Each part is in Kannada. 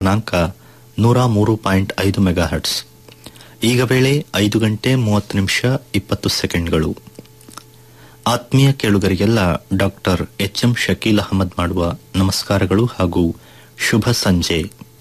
ದಿನಾಂಕ ನೂರ ಮೂರು ಪಾಯಿಂಟ್ ಐದು ಮೆಗಾಹರ್ಟ್ಸ್ ಈಗ ವೇಳೆ ಐದು ಗಂಟೆ ಮೂವತ್ತು ನಿಮಿಷ ಇಪ್ಪತ್ತು ಸೆಕೆಂಡ್ಗಳು ಆತ್ಮೀಯ ಕೇಳುಗರಿಗೆಲ್ಲ doctor H M Shakeel Ahmad ಮಾಡುವ ನಮಸ್ಕಾರಗಳು ಹಾಗೂ ಶುಭ ಸಂಜೆ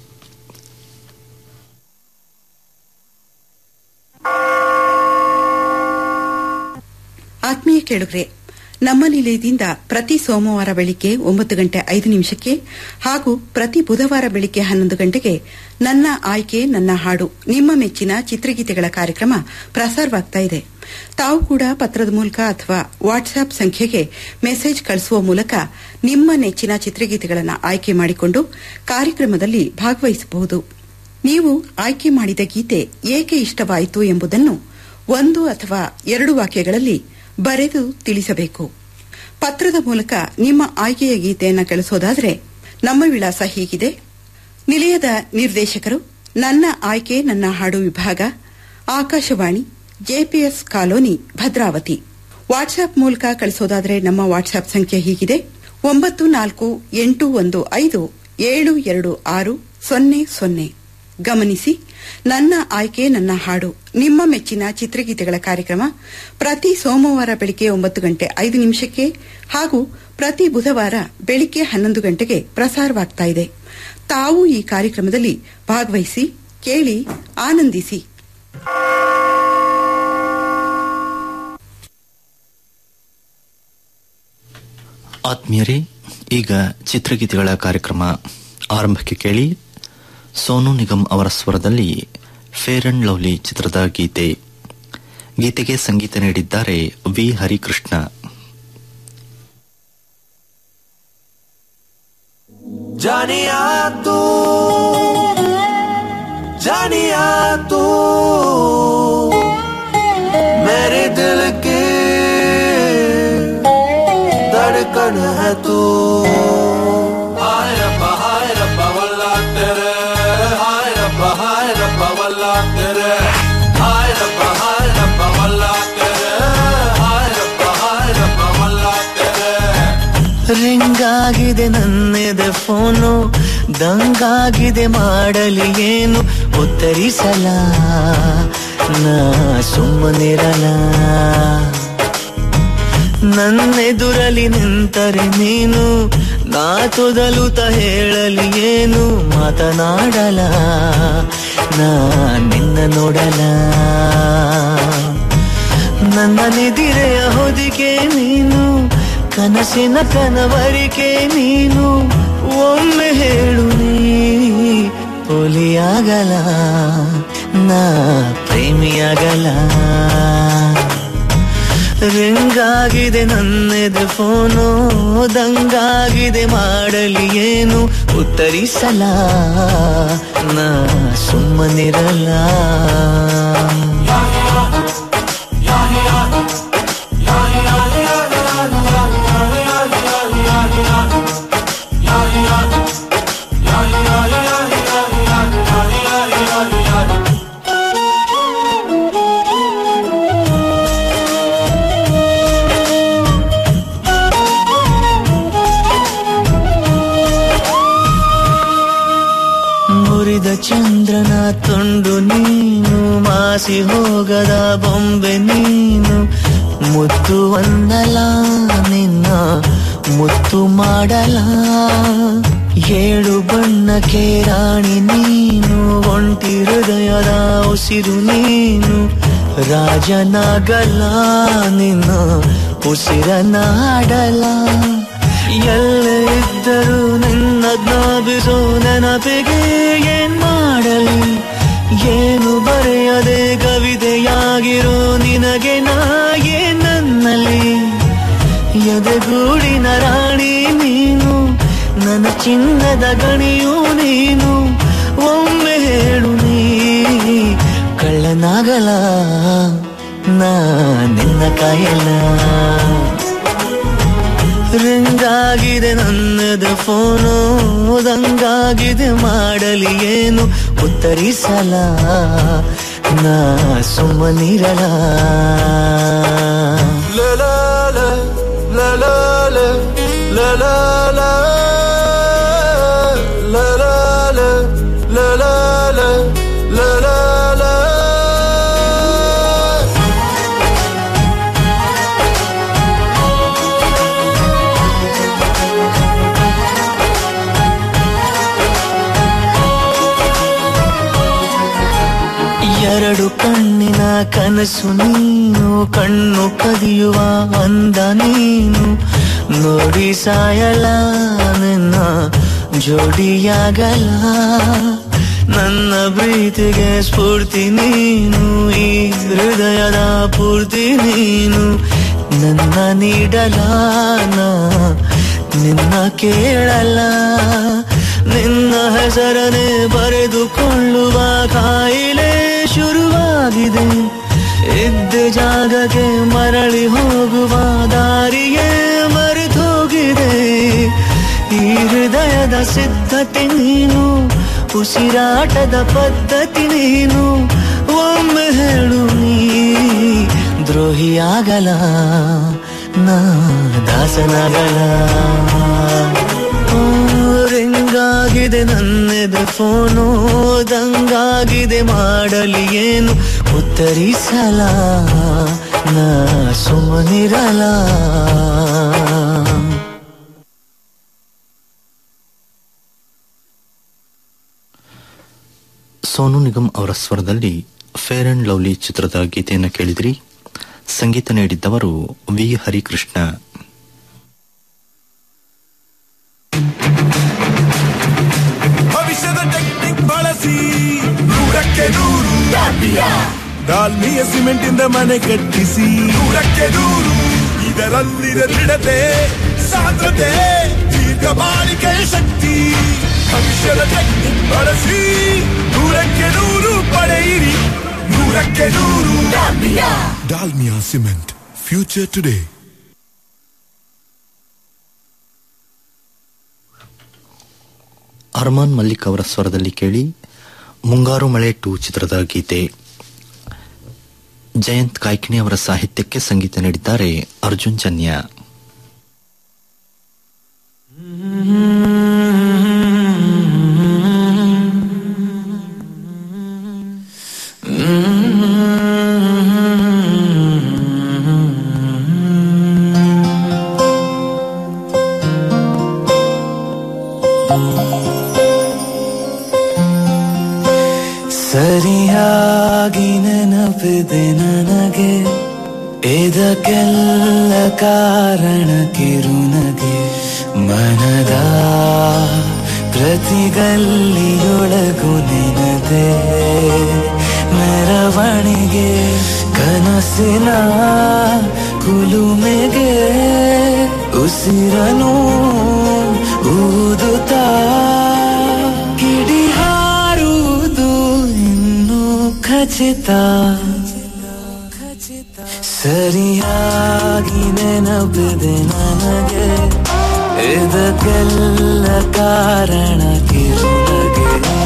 ಆತ್ಮೀಯ ಕೇಳುಗರೆ ನಮ್ಮ ನಿಲಯದಿಂದ ಪ್ರತಿ ಸೋಮವಾರ ಬೆಳಿಗ್ಗೆ ಒಂಬತ್ತು ಗಂಟೆ ಐದು ನಿಮಿಷಕ್ಕೆ ಹಾಗೂ ಪ್ರತಿ ಬುಧವಾರ ಬೆಳಿಗ್ಗೆ ಹನ್ನೊಂದು ಗಂಟೆಗೆ ನನ್ನ ಆಯ್ಕೆ ನನ್ನ ಹಾಡು ನಿಮ್ಮ ಮೆಚ್ಚಿನ ಚಿತ್ರಗೀತೆಗಳ ಕಾರ್ಯಕ್ರಮ ಪ್ರಸಾರವಾಗ್ತಾ ಇದೆ ತಾವು ಕೂಡ ಪತ್ರದ ಮೂಲಕ ಅಥವಾ ವಾಟ್ಸ್ಆಪ್ ಸಂಖ್ಯೆಗೆ ಮೆಸೇಜ್ ಕಳಿಸುವ ಮೂಲಕ ನಿಮ್ಮ ನೆಚ್ಚಿನ ಚಿತ್ರಗೀತೆಗಳನ್ನು ಆಯ್ಕೆ ಮಾಡಿಕೊಂಡು ಕಾರ್ಯಕ್ರಮದಲ್ಲಿ ಭಾಗವಹಿಸಬಹುದು ನೀವು ಆಯ್ಕೆ ಮಾಡಿದ ಗೀತೆ ಏಕೆ ಇಷ್ಟವಾಯಿತು ಎಂಬುದನ್ನು ಒಂದು ಅಥವಾ ಎರಡು ವಾಕ್ಯಗಳಲ್ಲಿ ಬರೆದು ತಿಳಿಸಬೇಕು ಪತ್ರದ ಮೂಲಕ ನಿಮ್ಮ ಆಯ್ಕೆಯ ಗೀತೆಯನ್ನು ಕಳಿಸೋದಾದರೆ ನಮ್ಮ ವಿಳಾಸ ಹೀಗಿದೆ ನಿಲಯದ ನಿರ್ದೇಶಕರು ನನ್ನ ಆಯ್ಕೆ ನನ್ನ ಹಾಡು ವಿಭಾಗ Akashvani JPS colony Bhadravati WhatsApp ಮೂಲಕ ಕಳಿಸೋದಾದರೆ ನಮ್ಮ ವಾಟ್ಸ್ಆಪ್ ಸಂಖ್ಯೆ ಹೀಗಿದೆ ಒಂಬತ್ತು ನಾಲ್ಕು ಎಂಟು ಒಂದು ಐದು ಏಳು ಎರಡು ಆರು ಸೊನ್ನೆ ಸೊನ್ನೆ ಗಮನಿಸಿ ನನ್ನ ಆಯ್ಕೆ ನನ್ನ ಹಾಡು ನಿಮ್ಮ ಮೆಚ್ಚಿನ ಚಿತ್ರಗೀತೆಗಳ ಕಾರ್ಯಕ್ರಮ ಪ್ರತಿ ಸೋಮವಾರ ಬೆಳಿಗ್ಗೆ ಒಂಬತ್ತು ಗಂಟೆ ಐದು ನಿಮಿಷಕ್ಕೆ ಹಾಗೂ ಪ್ರತಿ ಬುಧವಾರ ಬೆಳಿಗ್ಗೆ ಹನ್ನೊಂದು ಗಂಟೆಗೆ ಪ್ರಸಾರವಾಗ್ತಾ ಇದೆ ತಾವು ಈ ಕಾರ್ಯಕ್ರಮದಲ್ಲಿ ಭಾಗವಹಿಸಿ ಕೇಳಿ ಆನಂದಿಸಿ ಆತ್ಮೀಯರೇ ಈಗ ಚಿತ್ರಗೀತೆಗಳ ಕಾರ್ಯಕ್ರಮ ಆರಂಭಕ್ಕೆ ಕೇಳಿ ಸೋನು ನಿಗಮ್ ಅವರ ಸ್ವರದಲ್ಲಿ ಫೇರ್ ಅಂಡ್ ಲವ್ಲಿ ಚಿತ್ರದ ಗೀತೆ ಗೀತೆಗೆ ಸಂಗೀತ ನೀಡಿದ್ದಾರೆ ವಿ ಹರಿಕೃಷ್ಣ जानिया तू जानिया तू मेरे दिल की धड़कन है तू हाय रब्बा हाय रब्बा वल्ला तेरे हाय रब्बा हाय रब्बा वल्ला तेरे हाय रब्बा हाय रब्बा वल्ला तेरे हाय रब्बा हाय रब्बा वल्ला तेरे ರಿಂಗ್ ಆಗಿದೆ ನನ್ನೆದೆ ಫೋನು ದಂಗಾಗಿದೆ ಮಾಡಲಿ ಏನು ಉತ್ತರಿಸಲ ನಾ ಸುಮ್ಮನಿರಲ ನನ್ನೆದುರಲಿ ನಿಂತರೆ ನೀನು ನಾ ತೊದಲುತ್ತ ಹೇಳಲಿ ಏನು ಮಾತನಾಡಲ ನಾ ನಿನ್ನ ನೋಡಲ ನನ್ನ ನಿದಿರೆಯ ಹೊದಿಕೆ ನೀನು ಕನಸಿನ ಕನವರಿಕೆ ನೀನು ಒಮ್ಮೆ ಹೇಳು ನೀ ಪೊಲಿಯಾಗಲ ನಾ ಪ್ರೇಮಿಯಾಗಲ ರಿಂಗಾಗಿದೆ ನನ್ನೆದೆ ಫೋನು ದಂಗಾಗಿದೆ ಮಾಡಲಿ ಏನು ಉತ್ತರಿಸಲ ನಾ ಸುಮ್ಮನಿರಲ್ಲ ಮುರಿದ ಚಂದ್ರನ ತುಂಡು ನೀನು ಮಾಸಿ ಹೋಗದ ಬೊಂಬೆ ನೀನು ಮುತ್ತು ಒಂದಲ ನಿನ್ನ ಮುತ್ತು ಮಾಡಲ ಏಳು ಬಣ್ಣಕ್ಕೆ ರಾಣಿ ನೀನು ಒಂಟಿ ಹೃದಯದ ಉಸಿರು ನೀನು ರಾಜನಾಗಲ ನಿನ್ನ ಉಸಿರನಾಡಲ ಎಲ್ಲೇ ಇದ್ದರೂ ನಿನ್ನ ಜ್ಞಾಪಿಸೋ ನೆನಪಿಗೆ ಏನ್ ಮಾಡಲಿ ಏನು ಬರೆಯದೆ ಕವಿತೆಯಾಗಿರೋ ನಿನಗೆ ನಾ ಏನ್ ನನ್ನಲ್ಲಿ ಎದೆಗೂಡಿನ ರಾಣಿ ನೀನು ನನ್ನ ಚಿನ್ನದ ಗಣಿಯೂ ನೀನು ಒಮ್ಮೆ ಹೇಳು ನೀ ಕಳ್ಳನಾಗಲ ನಾ ನಿನ್ನ ಕಾಯಲ್ಲ ರಿಂಗಾಗಿದೆ ನನ್ನದ ಫೋನು ದಂಗಾಗಿದೆ ಮಾಡಲಿ ಏನು ಉತ್ತರಿಸಲ ನಾ ಸುಮ್ಮನಿರಲ La la la la la la la la la la la la ಎರಡು ಕಣ್ಣಿನ ಕನಸು ನೀನು ಕಣ್ಣು ಕದಿಯುವ ಅಂದ ನೀನು ನೋಡಿ ಸಾಯಲ ನಿನ್ನ ಜೋಡಿಯಾಗಲ ನನ್ನ ಪ್ರೀತಿಗೆ ಸ್ಫೂರ್ತಿ ನೀನು ಈ ಹೃದಯದ ಪೂರ್ತಿ ನೀನು ನನ್ನ ನೀಡಲಾನ ನಿನ್ನ ಕೇಳಲ್ಲ ನಿನ್ನ ಹೆಸರನೆ ಬರೆದುಕೊಳ್ಳುವ ಕಾಯಿಲೆ ಶುರುವಾಗಿದೆ ಇದ್ದ ಜಾಗಕ್ಕೆ ಮರಳಿ ಹೋಗುವ ದಾರಿಗೆ ಮರೆತೋಗಿದೆ ಈ ಹೃದಯದ ಸಿದ್ಧತೆ ನೀನು ಉಸಿರಾಟದ ಪದ್ಧತಿ ನೀನು ಒಮ್ಮೆ ಹೇಳು ನೀ ದ್ರೋಹಿಯಾಗಲ ನಾ ದಾಸನಾಗಲ ಓ, ರಿಂಗಾಗಿದೆ ನನ್ನೆದೆ ಫೋನು ದಂಗಾಗಿದೆ ಮಾಡಲಿ ಏನು ಉತ್ತರಿಸಲ ನಾ ಸುಮ್ಮನಿರಲ ಸೋನು ನಿಗಮ್ ಅವರ ಸ್ವರದಲ್ಲಿ ಫೇರ್ ಅಂಡ್ ಲವ್ಲಿ ಚಿತ್ರದ ಗೀತೆಯನ್ನು ಕೇಳಿದ್ರಿ ಸಂಗೀತ ನೀಡಿದ್ದವರು ವಿ ಹರಿಕೃಷ್ಣ ಭವಿಷ್ಯದ ಟೆಕ್ನಿಕ್ ಬಳಸಿ ನೂರಕ್ಕೆ ನೂರು ಡಾಲ್ಮಿಯ ಸಿಮೆಂಟ್ ಇಂದ ಮನೆ ಕಟ್ಟಿಸಿ ನೂರಕ್ಕೆ ನೂರು ಇದರಲ್ಲಿದೆ ದೃಢತೆ ಸಾಂದ್ರತೆ ದೀರ್ಘ ಬಾಳಿಕೆಯ ಶಕ್ತಿ ಭವಿಷ್ಯದ ಟೆಕ್ನಿಕ್ ಬಳಸಿ ನೂರಕ್ಕೆ ನೂರು ಪಡೆಯಿರಿ ನೂರಕ್ಕೆ ನೂರು Dalmia cement future today Armaan Malik ಅವರ ಸ್ವರದಲ್ಲಿ ಕೇಳಿ ಮುಂಗಾರು ಮಳೆ ಟೂ ಚಿತ್ರದ ಗೀತೆ ಜಯಂತ್ ಕಾಯ್ಕಿಣಿ ಅವರ ಸಾಹಿತ್ಯಕ್ಕೆ ಸಂಗೀತ ನೀಡಿದ್ದಾರೆ ಅರ್ಜುನ್ ಜನ್ಯ ಸರಿಯಾಗಿ ನೆನಪಿದೆ ನನಗೆ ಇದಕ್ಕೆಲ್ಲ ಕಾರಣ ಕಿರುನಗೆ ಮನದ ಪ್ರತಿಗಲ್ಲಿಯೊಳಗು ನೆನದೆ ಮೆರವಣಿಗೆ ಕನಸಿನ ಕುಲುಮೆಗೆ ಉಸಿರನು ಊದುತ್ತಾ ಕಿಡಿ ಹಾರುವುದು ಇನ್ನು ಖಚಿತ ಸರಿಯಾಗಿ ನೆನಪಿದೆ ನನಗೆ ಇದಕ್ಕೆಲ್ಲ ಕಾರಣ ಕಿರುನಗೆ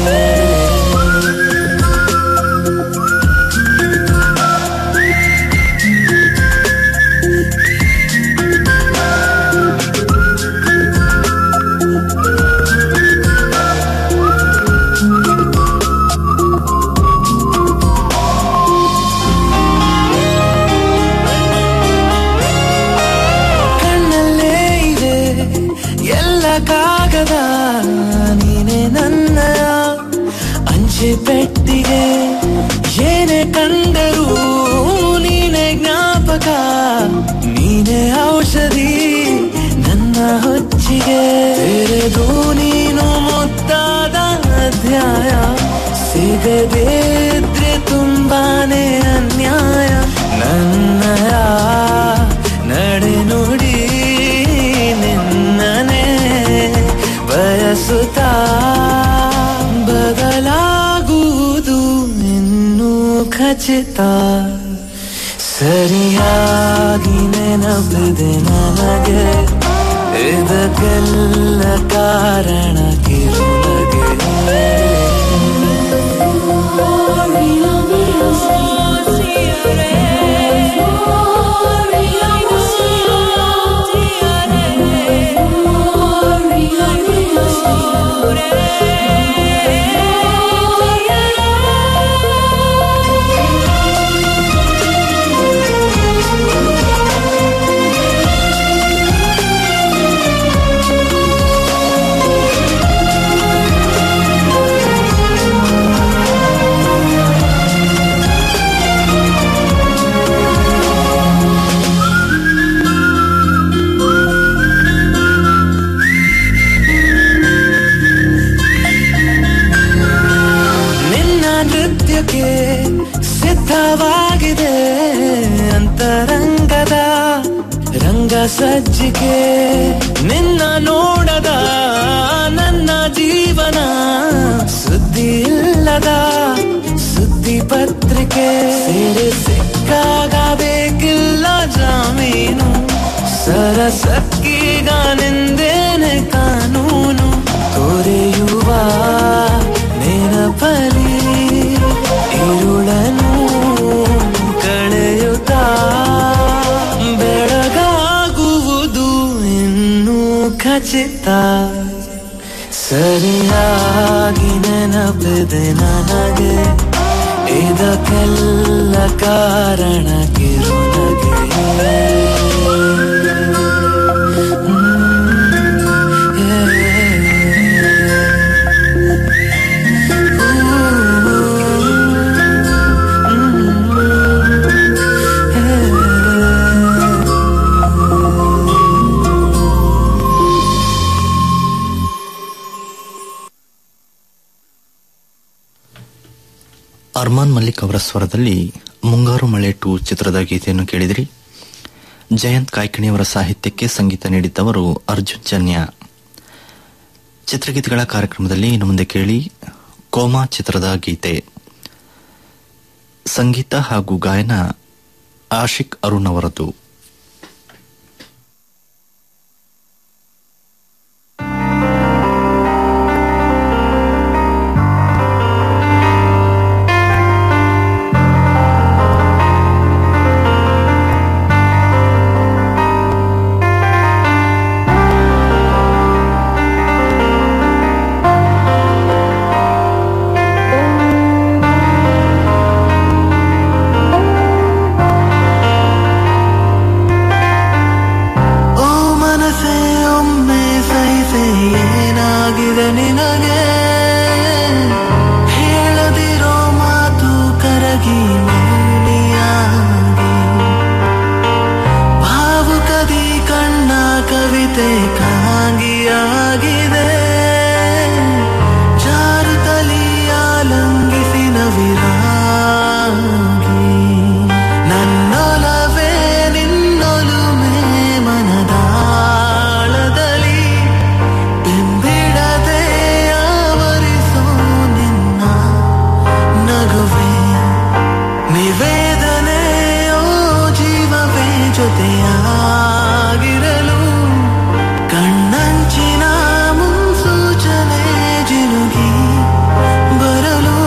ಕಣ್ಣಲ್ಲೇ ಇದೆ ಎಲ್ಲ ಕಾಗದ ನೀನೆ ನನ್ನ ಅಂಚೆ ಪೆಟ್ಟಿಗೆ ಏನೇ ಕಂಡರೂ ನೀನೆ ಜ್ಞಾಪಕ ನೀನೆ ಔಷಧಿ ನನ್ನ ಹೊಚ್ಚಿಗೆ ತೆರೆದು ನೀನು ಮುದ್ದಾದ ಅಧ್ಯಾಯ ಸಿಗದೇ ಇದ್ರೆ ತುಂಬಾನೇ ಅನ್ಯಾಯ ನನ್ನಯ ನಡೆನುಡಿ ನಿನ್ನನೆ ಬಯಸುತ್ತಾ ಬದಲಾಗುವುದು ಇನ್ನು ಖಚಿತ ಸರಿಯಾಗಿ ನೆನಪಿದೆ ನನಗೆ ಇದಕ್ಕೆಲ್ಲ ಕಾರಣ ಕಿರುನಗೆ Thank ಸಿದ್ಧವಾಗಿದೆ ಅಂತರಂಗದ ರಂಗ ಸಜ್ಜಿಗೆ ನಿನ್ನ ನೋಡದ ನನ್ನ ಜೀವನ ಸುದ್ದಿ ಇಲ್ಲದ ಸುದ್ದಿ ಪತ್ರಿಕೆ ಸೇರಿ ಸಿಕ್ಕಾಗ ಬೇಕಿಲ್ಲ ಜಾಮೀನು ಸರಸಕ್ಕೀಗ ನಿಂದೇನೆ ಕಾನೂನು ತೊರೆಯುವ ನೆನಪಲಿ ಇರುಳನು ಕಳೆಯುತ್ತಾ ಬೆಳಗಾಗುವುದು ಇನ್ನೂ ಖಚಿತ ಸರಿಯಾಗಿ ನೆನಪಿದೆ ನನಗೆ ಇದಕ್ಕೆಲ್ಲ ಕಾರಣ ಕಿರುನಗೆ ಅರ್ಮಾನ್ ಮಲ್ಲಿಕ್ ಅವರ ಸ್ವರದಲ್ಲಿ ಮುಂಗಾರು ಮಳೆ ಟು ಚಿತ್ರದ ಗೀತೆಯನ್ನು ಕೇಳಿದಿರಿ ಜಯಂತ್ ಕಾಯ್ಕಿಣಿಯವರ ಸಾಹಿತ್ಯಕ್ಕೆ ಸಂಗೀತ ನೀಡಿದ್ದವರು ಅರ್ಜುನ್ ಜನ್ಯ ಚಿತ್ರಗೀತೆಗಳ ಕಾರ್ಯಕ್ರಮದಲ್ಲಿ ಇನ್ನು ಮುಂದೆ ಕೇಳಿ ಕೋಮಾ ಚಿತ್ರದ ಗೀತೆ ಸಂಗೀತ ಹಾಗೂ ಗಾಯನ ಆಶಿಕ್ ಅರುಣ್ ಅವರದ್ದು ಓ ಮನಸ್ಸೇ ಒಮ್ಮೆ ಸಹಿಸೆ ಏನಾಗಿದೆ ನಿನಗೆ ಹೇಳದಿರೋ ಮಾತು ಕರಗಿ ಮೌನಿಯಾಗಿ ಭಾವುಕದಿ ಕಣ್ಣ ಕವಿತೆ ಕಾಂಗಿಯಾಗಿದೆ ಜಾರುತ್ತಲಿಯ ಲಂಘಿಸಿ ನವಿರಾಗಿ ನನ್ನೊಲವೇ ನಿನ್ನೊಲುಮೆ ಮನದಾಳದಲ್ಲಿ ಬೆಂಬಿಡದೆ ಆವರಿಸೋ ನಿನ್ನ ನಗುವೆ ನಿವೇದನೆಯೋ ಜೀವವೇ ಜೊತೆಯಾಗಿರಲು ಕಣ್ಣಂಚಿನ ಮುನ್ಸೂಚನೆ ಜಿನುಗಿ ಬರಲು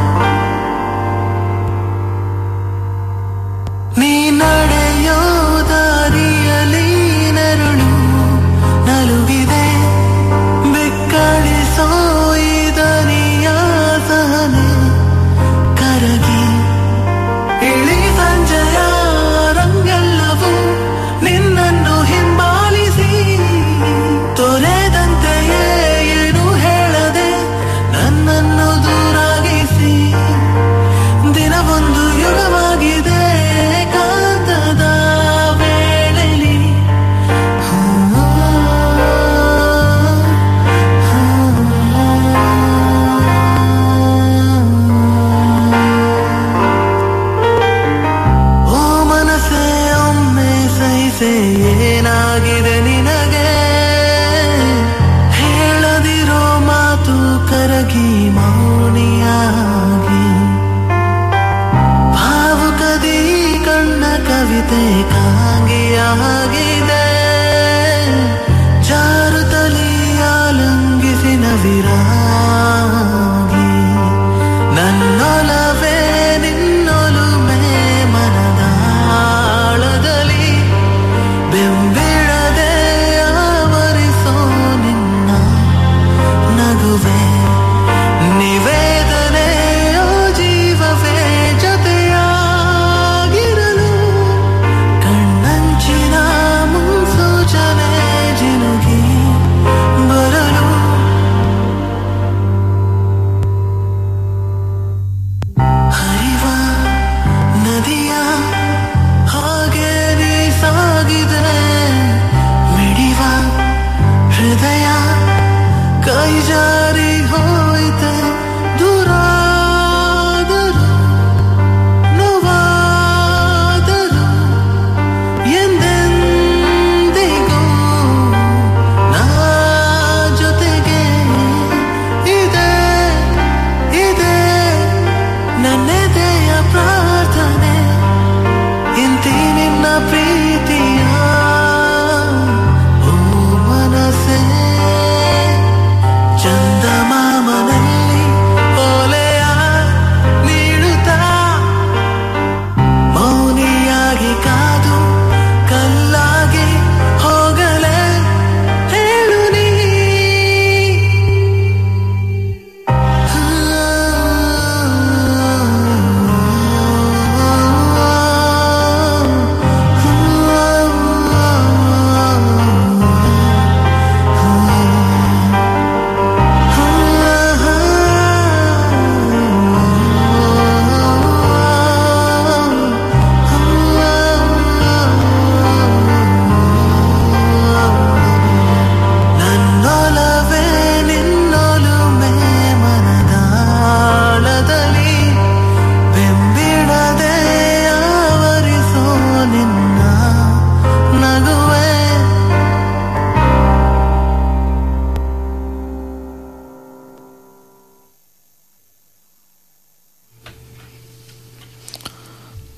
ನೀ ನಡೆಯೋ ದಾರಿಯಲಿ ನೆರಳು ನಲುಗಿದೆ ಬೆಕ್ಕಳಿಸೋ ಈ ದನಿಯ ಸಹನೆ ಕರಗಿ ಇಳಿ ಸಂಜೆಯ ರಂಗೆಲ್ಲವೂ ನಿನ್ನನ್ನು ಹಿಂಬಾಲಿಸಿ ತೊರೆದಂತೆಯೇ ಏನು ಹೇಳದೆ ನನ್ನನ್ನು ದೂರಾಗಿಸಿ ದಿನವೊಂದು ಯುಗವಾಗಿದೆ ಕಾಂತದ ವೇಳೆಲಿ ಓ ಮನಸ್ಸೇ ಒಮ್ಮೆ ಸಹಿಸೆ ಏನಾಗಿದೆ ನಿನಗೆ ಹೇಳದಿರೋ ಮಾತು ಕರಗಿ ಮೌನಿಯಾಗಿ ಭಾವುಕದಿ ಕಣ್ಣ ಕವಿತೆ ಕಾಂಗಿಯಾಗಿದೆ ಜಾರುತ್ತಲಿಯ ಲಂಘಿಸಿ ನವಿರಾಗಿ ನನ್ನೊಲವೇ ನಿನ್ನೊಲುಮೆ ಮನದಾಳದಲ್ಲಿ ಬೆಂಬಿಡದೆ ಆವರಿಸೋ ನಿನ್ನ ನಗುವೆ ನಿವೇದನೆಯೋ ಜೀವವೇ ಜೊತೆಯಾಗಿರಲು ಕಣ್ಣ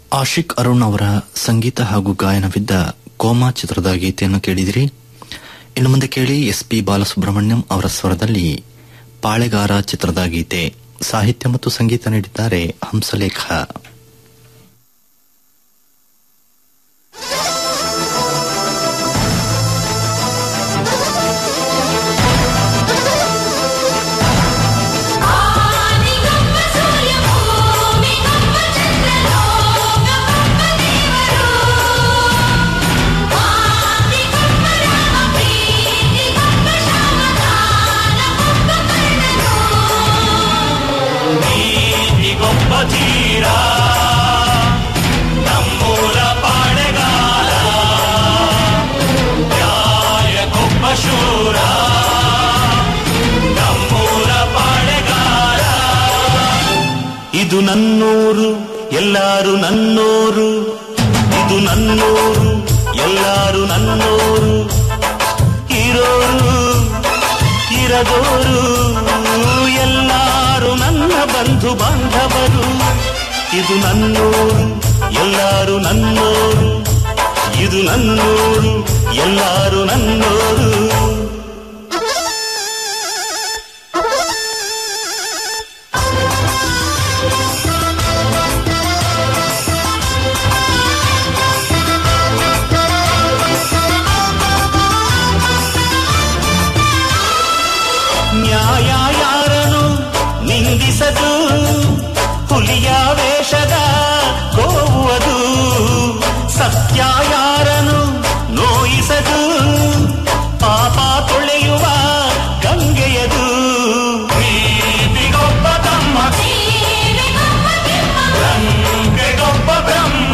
ಆಶಿಕ್ ಅರುಣ್ ಅವರ ಸಂಗೀತ ಹಾಗೂ ಗಾಯನವಿದ್ದ ಕೋಮಾ ಚಿತ್ರದ ಗೀತೆಯನ್ನು ಕೇಳಿದಿರಿ ಇನ್ನು ಮುಂದೆ ಕೇಳಿ ಎಸ್ ಪಿ ಬಾಲಸುಬ್ರಹ್ಮಣ್ಯಂ ಅವರ ಸ್ವರದಲ್ಲಿ ಪಾಳೆಗಾರ ಚಿತ್ರದ ಗೀತೆ ಸಾಹಿತ್ಯ ಮತ್ತು ಸಂಗೀತ ನೀಡಿದ್ದಾರೆ ಹಂಸಲೇಖ ಆದಿಗಂಬ ಸೂರ್ಯ ಭೂಮಿಗಂಬ ಚಂದ್ರಲೋಕಗಂಬ ದೇವರು ಆದಿಗಂಬ ರಾಮ ಪ್ರೀತಿಗಂಬ ಶ್ಯಾಮಗಾನಗಂಬ ಕರ್ಣನು ನೀತಿಗೊಬ್ಬ ಧೀರ ನಮ್ಮೂರ ಪಾಳೆಗಾರ ನ್ಯಾಯಕ್ಕೊಬ್ಬ ಶೂರ ನಮ್ಮೂರ ಪಾಳೆಗಾರ ಇದು ನನ್ನೂರು ಎಲ್ಲಾರು ನನ್ನೋರು ಇದು ನನ್ನೂರು ಎಲ್ಲಾರು ನನ್ನೋರು ಇರೋರು ಇರದೋರು ಎಲ್ಲಾರು ನನ್ನ ಬಂಧು ಬಾಂಧವರು ಇದು ನನ್ನೂರು ಎಲ್ಲಾರು ನನ್ನೋರು ಇದು ನನ್ನೂರು ಎಲ್ಲಾರು ನನ್ನೋರು ನ್ಯಾಯ ಯಾರನು ನಿಂದಿಸದು ಹುಲಿಯ ವೇಷದ ಗೋವುದು ಸತ್ಯ ಯಾರನು ನೋಯಿಸದು ಪಾಪ ತೊಳೆಯುವ ಗಂಗೆಯದು ನೀತಿಗೊಬ್ಬ ತಮ್ಮ ದೇವಿಗಂಬ ಕೆಂಪ ಗಂಗೆಗೊಬ್ಬ ಬ್ರಹ್ಮ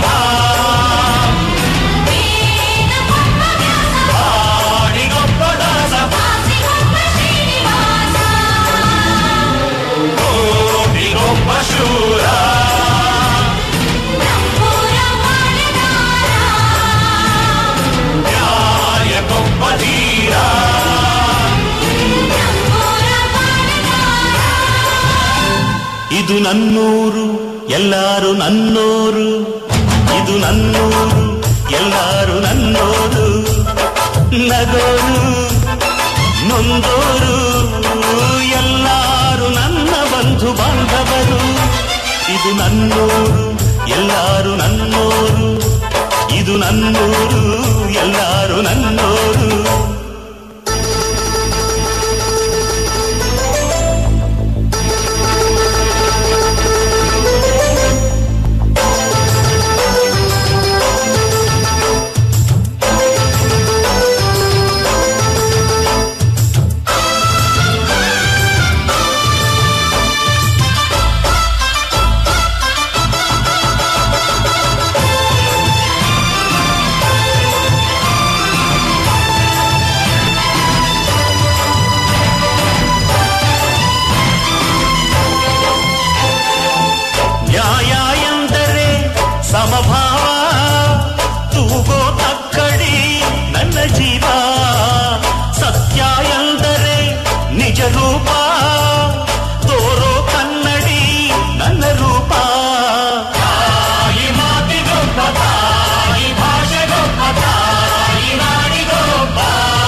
ವೇದಗಂಬ ವ್ಯಾಸ ಆಡಿಗೊಬ್ಬ ದಾಸ ವಾಸಿಗಂಬ ಶ್ರೀನಿವಾಸ ಕೋಟಿಗೊಬ್ಬ ಶೂರ ನಮ್ಮೂರ ಪಾಳೆಗಾರ ನ್ಯಾಯಕ್ಕೊಬ್ಬ ಧೀರ ನಮ್ಮೂರ ಪಾಳೆಗಾರ ಇದು ನನ್ನೂರು ಎಲ್ಲಾರು ನನ್ನೋರು ಇದು ನನ್ನೂರು ಎಲ್ಲಾರು ನನ್ನೋರು ನಗೋರು ನೊಂದೋರು ಎಲ್ಲಾರು ನನ್ನ ಬಂಧು ಬಾಂಧವರು ಇದು ನನ್ನೂರು ಎಲ್ಲಾರು ನನ್ನೋರು ಇದು ನನ್ನೂರು ಎಲ್ಲಾರು ನನ್ನೋರು ನ್ಯಾಯ ಎಂದರೆ ಸಮಭಾವ ತೂಗೋ ತಕ್ಕಡಿ ನನ್ನ ಜೀವ ಸತ್ಯ ಎಂದರೆ ನಿಜ ರೂಪ ತೋರೋ ಕನ್ನಡಿ ನನ್ನ ರೂಪ ತಾಯಿ ಮಾತಿಗೊಬ್ಬ ತಾಯಿ ಭಾಷೆಗೊಬ್ಬ ತಾಯಿ ನಾಡಿಗೊಬ್ಬ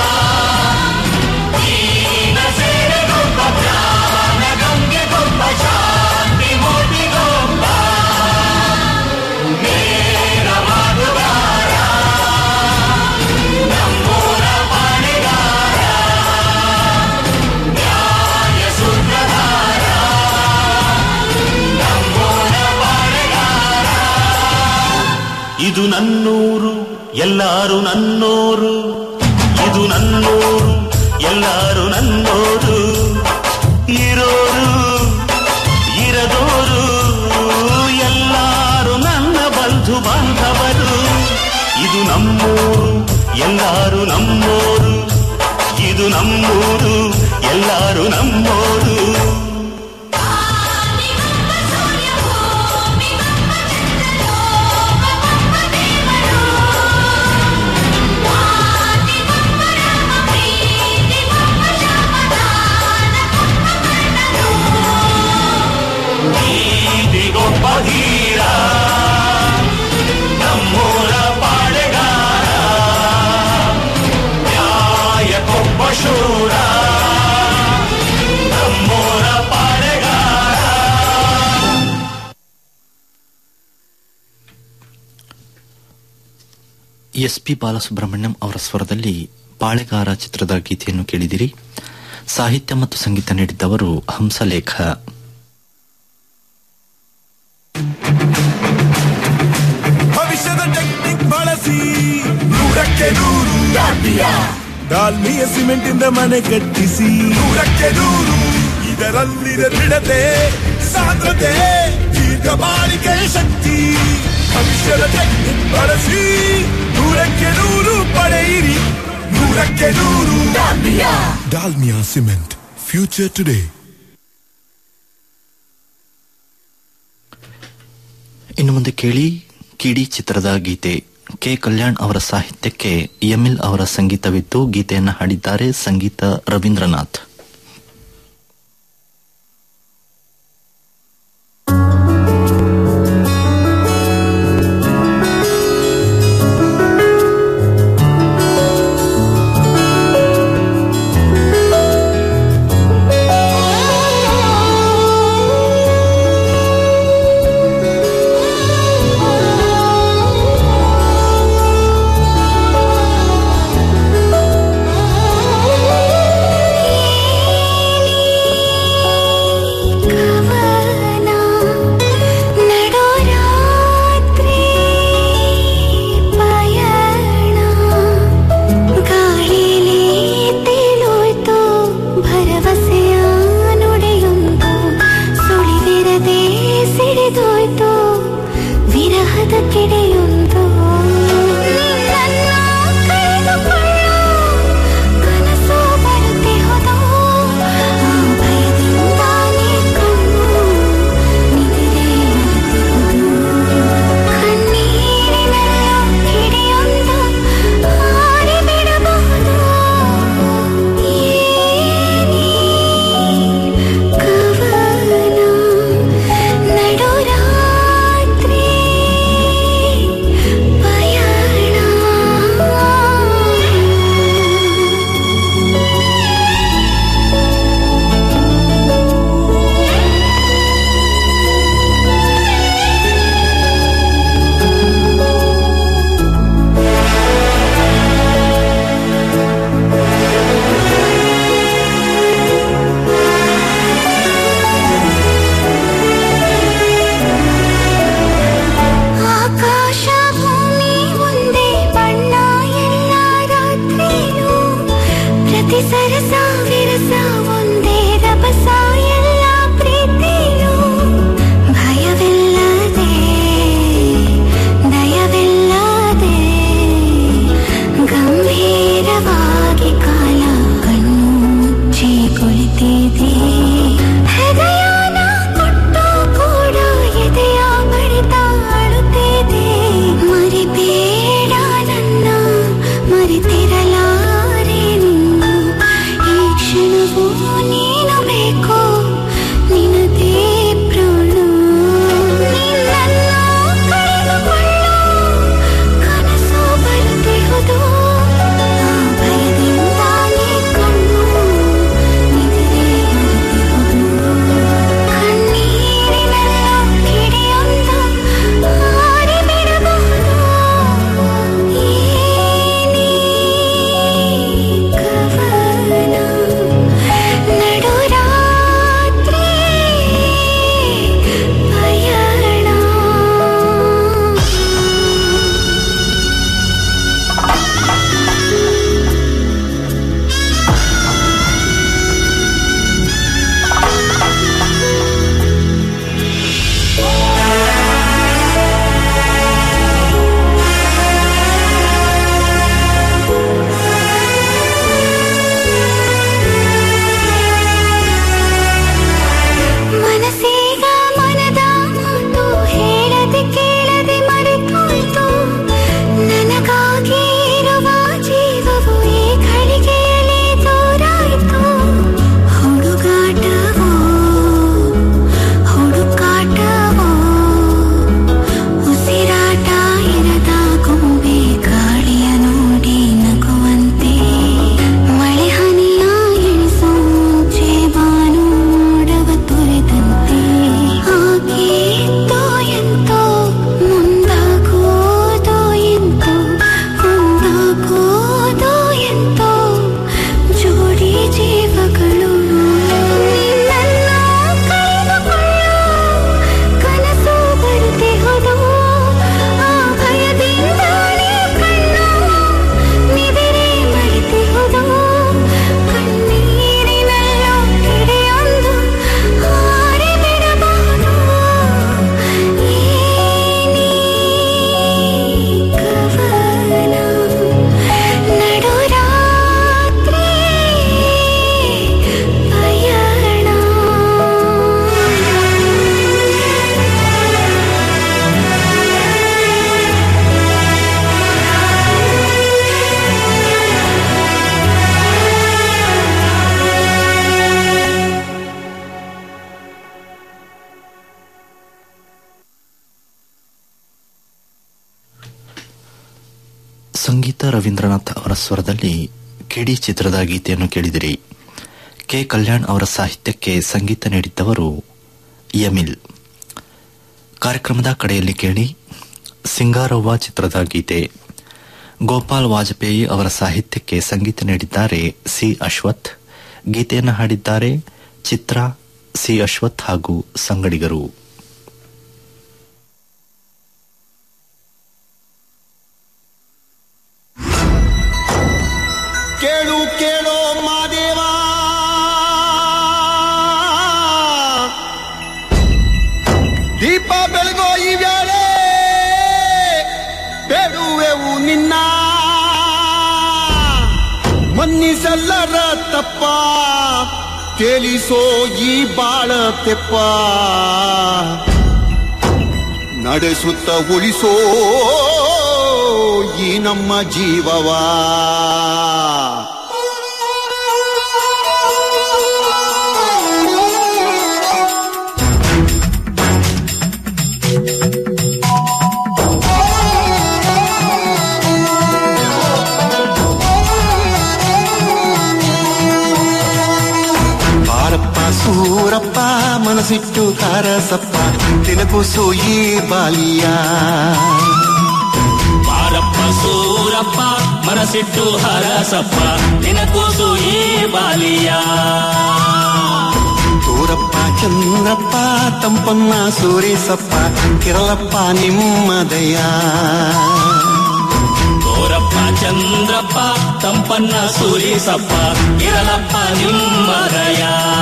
ದೀನ ಸೇವೆಗೊಬ್ಬ ಜ್ಞಾನ ಗಂಗೆಗೊಬ್ಬ ಶಾಂತಿ ಮೋಟಿಗೊಬ್ಬ ನೇರ ಮಾತುಗಾರ ನಮ್ಮೂರ ಪಾಣಿಗಾರ ನ್ಯಾಯ ಸೂತ್ರಧಾರ ನಮ್ಮೂರ ಪಾಳೆಗಾರ ಇದು ನನ್ನೂರು ಎಲ್ಲಾರು ನನ್ನೋರು ಇದು ನನ್ನೂರು ಎಲ್ಲಾರು ನನ್ನೋರು ಇರೋರು ಇರದೋರು ಎಲ್ಲಾರು ನನ್ನ ಬಂಧು ಬಾಂಧವರು ಇದು ನಮ್ಮೂರು ಎಲ್ಲಾರು ನಮ್ಮೋರು ಇದು ನಮ್ಮೂರು ಎಲ್ಲಾರು ನಮ್ಮೋರು ಆದಿಗಂಬ ಸೂರ್ಯ ಭೂಮಿಗಂಬ ಚಂದ್ರಲೋಕಗಂಬ ದೇವರು ಆದಿಗಂಬ ರಾಮ ಪ್ರೀತಿಗಂಬ ಶ್ಯಾಮಗಾನಗಂಬ ಕರ್ಣನು ನೀತಿಗೊಬ್ಬ ಧೀರ ಎಸ್ ಪಿ ಬಾಲಸುಬ್ರಹ್ಮಣ್ಯಂ ಅವರ ಸ್ವರದಲ್ಲಿ ಪಾಳೆಗಾರ ಚಿತ್ರದ ಗೀತೆಯನ್ನು ಕೇಳಿದಿರಿ ಸಾಹಿತ್ಯ ಮತ್ತು ಸಂಗೀತ ನೀಡಿದ್ದವರು ಹಂಸಲೇಖ ಭವಿಷ್ಯದ ಟೆಕ್ನಿಕ್ ಬಳಸಿ ನೂರಕ್ಕೆ ನೂರು ಡಾಲ್ಮಿಯ ಸಿಮೆಂಟ್ ಇಂದ ಮನೆ ಕಟ್ಟಿಸಿ ನೂರಕ್ಕೆ ನೂರು ಇದರಲ್ಲಿದೆ ದೃಢತೆ ಸಾಂದ್ರತೆ ದೀರ್ಘ ಬಾಳಿಕೆಯ ಶಕ್ತಿ ಭವಿಷ್ಯದ ಟೆಕ್ನಿಕ್ ಬಳಸಿ ನೂರಕ್ಕೆ ನೂರು ಪಡೆಯಿರಿ ನೂರಕ್ಕೆ ನೂರು ಡಾಲ್ಮಿಯಾ ಸಿಮೆಂಟ್ ಫ್ಯೂಚರ್ ಟುಡೇ ಇನ್ನು ಮುಂದೆ ಕೇಳಿ ಕಿಡಿ ಚಿತ್ರದ ಗೀತೆ ಕೆ ಕಲ್ಯಾಣ್ ಅವರ ಸಾಹಿತ್ಯಕ್ಕೆ ಎಮಿಲ್ ಅವರ ಸಂಗೀತವಿದ್ದು ಗೀತೆಯನ್ನು ಹಾಡಿದ್ದಾರೆ ಸಂಗೀತ ರವೀಂದ್ರನಾಥ್ ಕವನ ನಡೋ ರಾತ್ರಿ ಪಯಣ ಗಾಳಿಲಿ ತೇಲೋಯ್ತು ಭರವಸೆಯ ನುಡಿಯೊಂದು ಸುಳಿದಿರದೆ ಸಿಡಿದೋಯ್ತು ವಿರಹದ ಕಿಡಿಯೊಂದು ನನ್ನ ಕಳೆದುಕೊಳ್ಳೋ ಕನಸು ಬರುತ್ತೆ ಹೋದೋ ಆ ಭಯದಿಂದಾನೇ ಕಣ್ಣು ನಿದಿರೆ ಕಣ್ಣೀರಿನಲ್ಲೋ ಕಿಡಿಯೊಂದು ಹಾರಿ ಬಿಡಬಹುದು ಏನೇ ಕವನ ನಡು ರಾತ್ರಿ ಸಂಗೀತ ರವೀಂದ್ರನಾಥ್ ಅವರ ಸ್ವರದಲ್ಲಿ ಕಿಡಿ ಚಿತ್ರದ ಗೀತೆಯನ್ನು ಕೇಳಿದಿರಿ ಕೆ ಕಲ್ಯಾಣ್ ಅವರ ಸಾಹಿತ್ಯಕ್ಕೆ ಸಂಗೀತ ನೀಡಿದ್ದವರು ಯಮಿಲ್ ಕಾರ್ಯಕ್ರಮದ ಕಡೆಯಲ್ಲಿ ಕೇಳಿ ಸಿಂಗಾರವ್ವ ಚಿತ್ರದ ಗೀತೆ ಗೋಪಾಲ್ ವಾಜಪೇಯಿ ಅವರ ಸಾಹಿತ್ಯಕ್ಕೆ ಸಂಗೀತ ನೀಡಿದ್ದಾರೆ ಸಿ ಅಶ್ವಥ್ ಗೀತೆಯನ್ನು ಹಾಡಿದ್ದಾರೆ ಚಿತ್ರ ಸಿ ಅಶ್ವಥ್ ಹಾಗೂ ಸಂಗಡಿಗರು ಕೇಳು ಕೇಳೋ ಮಾದೇವ ದೀಪ ಬೆಳಗೋ ಈ ವೇಳೆ ಬೇಡುವೆವು ನಿನ್ನ ಮನ್ನಿಸಲ್ಲರ ತಪ್ಪ ತೇಲಿಸೋ ಈ ಬಾಳ ತೆಪ್ಪ ನಡೆಸುತ್ತ ಉಳಿಸೋ ಈ ನಮ್ಮ ಜೀವವಾ ಬಾರಪ್ಪ ಸೂರಪ್ಪ ಮನಸ್ಸಿಟ್ಟು ಕಾರಸಪ್ಪ ತಿಲಕುಸು ಈ ಬಾಲಿಯ ಬಾರಪ್ಪ ಸೂರಪ್ಪ ಮನಸ್ಸಿಟ್ಟು ಹರಸಪ್ಪ ನಿನ ಕೂಸು ಈ ಬಾಲಿಯ ಸೂರಪ್ಪ ಚಂದ್ರಪ್ಪ ತಂಪನ್ನ ಸೂರಿಸಪ್ಪ ಕಿರಳಪ್ಪ ನಿಮ್ಮದಯ ಗೋರಪ್ಪ ಚಂದ್ರಪ್ಪ ತಂಪನ್ನ ಸೂರಿಸಪ್ಪ ಇರಲಪ್ಪ ನಿಮ್ಮರಯ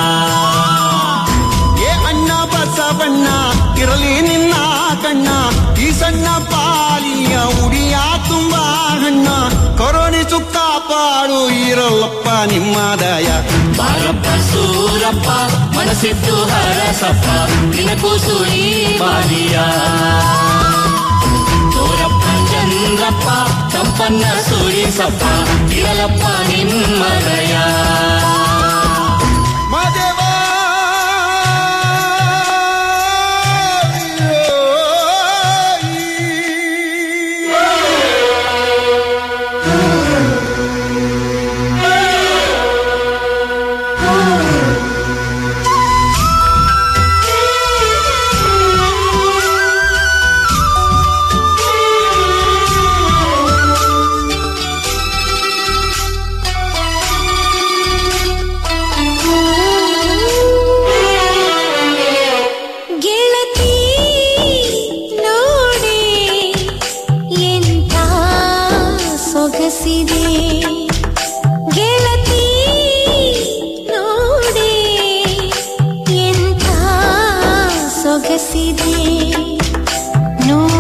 ಏ ಅಣ್ಣ ಬಸವಣ್ಣ ಇರಲಿ ನಿನ್ನ ಕಣ್ಣ ಈ ಸಣ್ಣ ಪಾಲಿಯ ಉಡಿಯ ತುಂಬಾ ಹಣ್ಣ ಕರುಣಿಸು ಕಾಪಾಡು ಇರಲ್ಲಪ್ಪ ನಿಮ್ಮದಯ ಬಾರಪ್ಪ ಸೂರಪ್ಪ ಮನಸ್ಸಿಟ್ಟು ಹರಸಪ್ಪ ನಿನ ಕೂಸು ಈ ಬಾಲಿಯ ಗೋರಪ್ಪ ಚಂದ್ರಪ್ಪ ತಂಪನ್ನ ಸೂರಿಸಪ್ಪ ಇರಲಪ್ಪ ನಿಮ್ಮರಯ ಮಾದೇವ ಗೆಳತಿ ನೋಡೆ ಎಂತ ಸೊಗಸಿದೆ ಗೆಳತಿ ನೋಡೆ ಎಂತ ಸೊಗಸಿದೆ ನೋಡ